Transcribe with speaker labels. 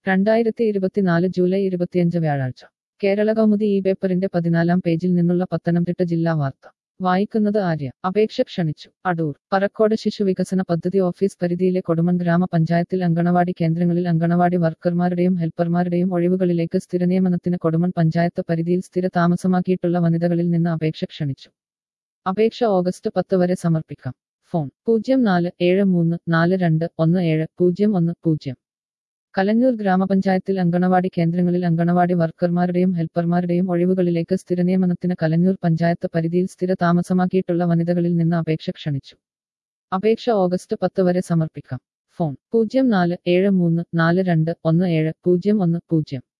Speaker 1: രണ്ടായിരത്തി ഇരുപത്തിനാല് ജൂലൈ ഇരുപത്തിയഞ്ച് വ്യാഴാഴ്ച കേരള കൗമുദി ഈ പേപ്പറിന്റെ പതിനാലാം പേജിൽ നിന്നുള്ള പത്തനംതിട്ട ജില്ലാ വാർത്ത വായിക്കുന്നത് ആര്യ അപേക്ഷ ക്ഷണിച്ചു അടൂർ പറക്കോട് ശിശു വികസന പദ്ധതി ഓഫീസ് പരിധിയിലെ കൊടുമൺ ഗ്രാമപഞ്ചായത്തിൽ അങ്കണവാടി കേന്ദ്രങ്ങളിൽ അങ്കണവാടി വർക്കർമാരുടെയും ഹെൽപ്പർമാരുടെയും ഒഴിവുകളിലേക്ക് സ്ഥിരനിയമനത്തിന് കൊടുമൺ പഞ്ചായത്ത് പരിധിയിൽ സ്ഥിര താമസമാക്കിയിട്ടുള്ള വനിതകളിൽ നിന്ന് അപേക്ഷ ക്ഷണിച്ചു അപേക്ഷ ഓഗസ്റ്റ് പത്ത് വരെ സമർപ്പിക്കാം ഫോൺ പൂജ്യം നാല് ഏഴ് മൂന്ന് നാല് രണ്ട് ഒന്ന് ഏഴ് പൂജ്യം ഒന്ന് പൂജ്യം കലഞ്ഞൂർ ഗ്രാമപഞ്ചായത്തിൽ അങ്കണവാടി കേന്ദ്രങ്ങളിൽ അങ്കണവാടി വർക്കർമാരുടെയും ഹെൽപ്പർമാരുടെയും ഒഴിവുകളിലേക്ക് സ്ഥിരനിയമനത്തിന് കലഞ്ഞൂർ പഞ്ചായത്ത് പരിധിയിൽ സ്ഥിര താമസമാക്കിയിട്ടുള്ള വനിതകളിൽ നിന്ന് അപേക്ഷ ക്ഷണിച്ചു അപേക്ഷ ഓഗസ്റ്റ് പത്ത് വരെ സമർപ്പിക്കാം ഫോൺ പൂജ്യം നാല് ഏഴ് മൂന്ന് നാല് രണ്ട് ഒന്ന് ഏഴ് പൂജ്യം ഒന്ന് പൂജ്യം